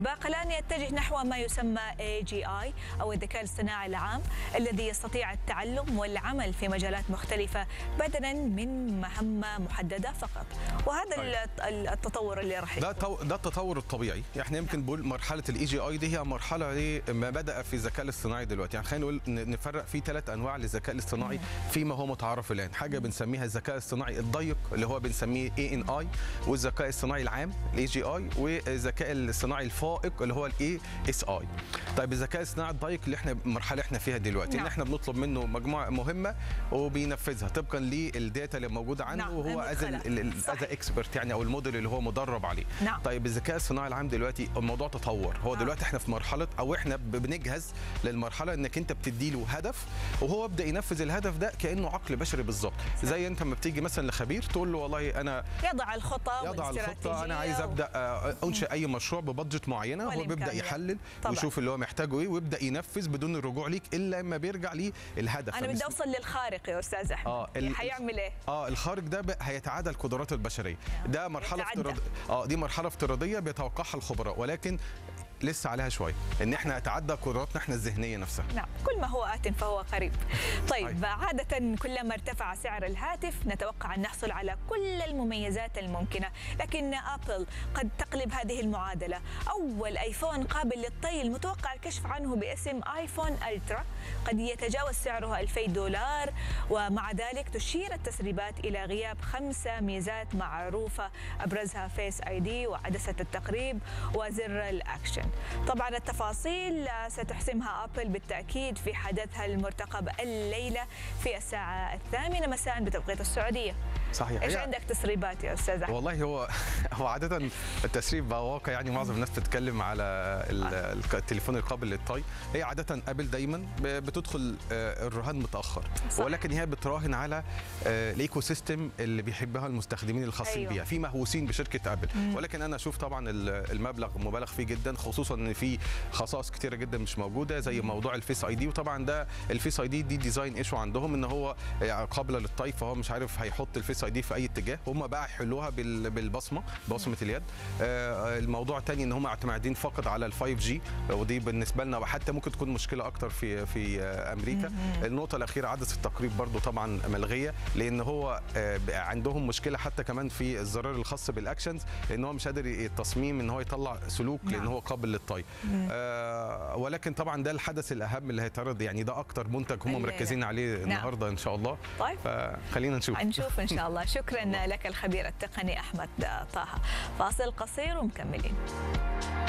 باقلان يتجه نحو ما يسمى AGI أو الذكاء الاصطناعي العام الذي يستطيع التعلم والعمل في مجالات مختلفة بدلا من مهمة محددة فقط وهذا طيب. ال- التطور اللي راح ده يكون. تو- ده التطور الطبيعي احنا يمكن بنقول مرحله الاي جي اي دي هي مرحله ايه ما بدا في الذكاء الاصطناعي دلوقتي يعني خلينا نقول ن- نفرق في ثلاث انواع للذكاء الاصطناعي فيما هو متعارف الان حاجه بنسميها الذكاء الاصطناعي الضيق اللي هو بنسميه اي ان اي والذكاء الاصطناعي العام الاي جي اي والذكاء الاصطناعي الفائق اللي هو الاي اس اي طيب الذكاء الاصطناعي الضيق اللي احنا المرحله احنا فيها دلوقتي نعم. ان احنا بنطلب منه مجموعه مهمه وبينفذها طبقا للداتا اللي موجوده عنده نعم، وهو از المدخلات. صحيح. اكسبرت يعني او الموديل اللي هو مدرب عليه نعم. طيب الذكاء الصناعي العام دلوقتي الموضوع تطور هو آه. دلوقتي احنا في مرحله او احنا ب- بنجهز للمرحله انك انت بتدي له هدف وهو يبدا ينفذ الهدف ده كانه عقل بشري بالظبط زي انت لما بتيجي مثلا لخبير تقول له والله انا يضع الخطة يضع الخطه والاستراتيجية انا عايز و- ابدا آه، انشئ اي مشروع ببادجت معينه هو بيبدا والإمكانيات. يحلل طبعاً. ويشوف اللي هو محتاجه ايه ويبدا ينفذ بدون الرجوع ليك الا لما بيرجع ليه الهدف أنا بدي فمثل- أوصل للخارق يا أستاذ أحمد اه ال- حيعمل إيه؟ اه الخارج ده بقى هيتعادى القدرات البشريه ده مرحله يتعدى. افتراضيه اه دي مرحله افتراضيه بيتوقعها الخبراء ولكن لسه عليها شويه ان احنا نتعدى قدراتنا احنا الذهنيه نفسها نعم كل ما هو آت فهو قريب طيب طيب. عادة كلما ارتفع سعر الهاتف نتوقع أن نحصل على كل المميزات الممكنة لكن أبل قد تقلب هذه المعادلة أول آيفون قابل للطي المتوقع الكشف عنه باسم آيفون ألترا قد يتجاوز سعره 2000 دولار ومع ذلك تشير التسريبات إلى غياب خمسة ميزات معروفة أبرزها فيس اي دي وعدسة التقريب وزر الأكشن طبعا التفاصيل ستحسمها أبل بالتأكيد في حدثها المرتقب الليلة في الساعة الثامنة مساء بتوقيت السعودية صحيح إيش هي- عندك تسريبات يا أستاذ أحمد؟ والله هو هو عاده التسريب بقى واقع يعني معظم الناس بتتكلم على ال- الك- التليفون القابل للطي هي عاده ابل دايما ب- بتدخل آه، الرهان متاخر صح. ولكن هي بتراهن على آه، الايكو سيستم اللي بيحبها المستخدمين الخاصين أيوة. بيها في مهووسين بشركه ابل ولكن انا اشوف طبعا ال- المبلغ مبالغ فيه جدا خصوصا ان في خصائص كتيره جدا مش موجوده زي موضوع الفيس اي دي وطبعا ده الفيس اي دي دي ديزاين ايشو عندهم ان هو قابله للطي فهو مش عارف هيحط الفيس اي دي في اي اتجاه هم بقى يحلوها بال- بالبصمه بصمه اليد آه، الموضوع الثاني ان هم اعتمادين فقط على ال 5 جي ودي بالنسبه لنا حتى ممكن تكون مشكله اكتر في في آه، امريكا النقطه الاخيره عدسه التقريب برضو طبعا ملغيه لان هو آه، بقى عندهم مشكله حتى كمان في الزرار الخاص بالاكشنز لان هو مش قادر التصميم ان هو يطلع سلوك لان نعم. هو قابل للطي آه ولكن طبعا ده الحدث الاهم اللي هيتعرض يعني ده اكتر منتج هم الليلة. مركزين عليه النهارده ان شاء الله طيب. فخلينا نشوف نشوف إن شاء الله شكرا لك الخبير التقني أحمد طه فاصل قصير ومكملين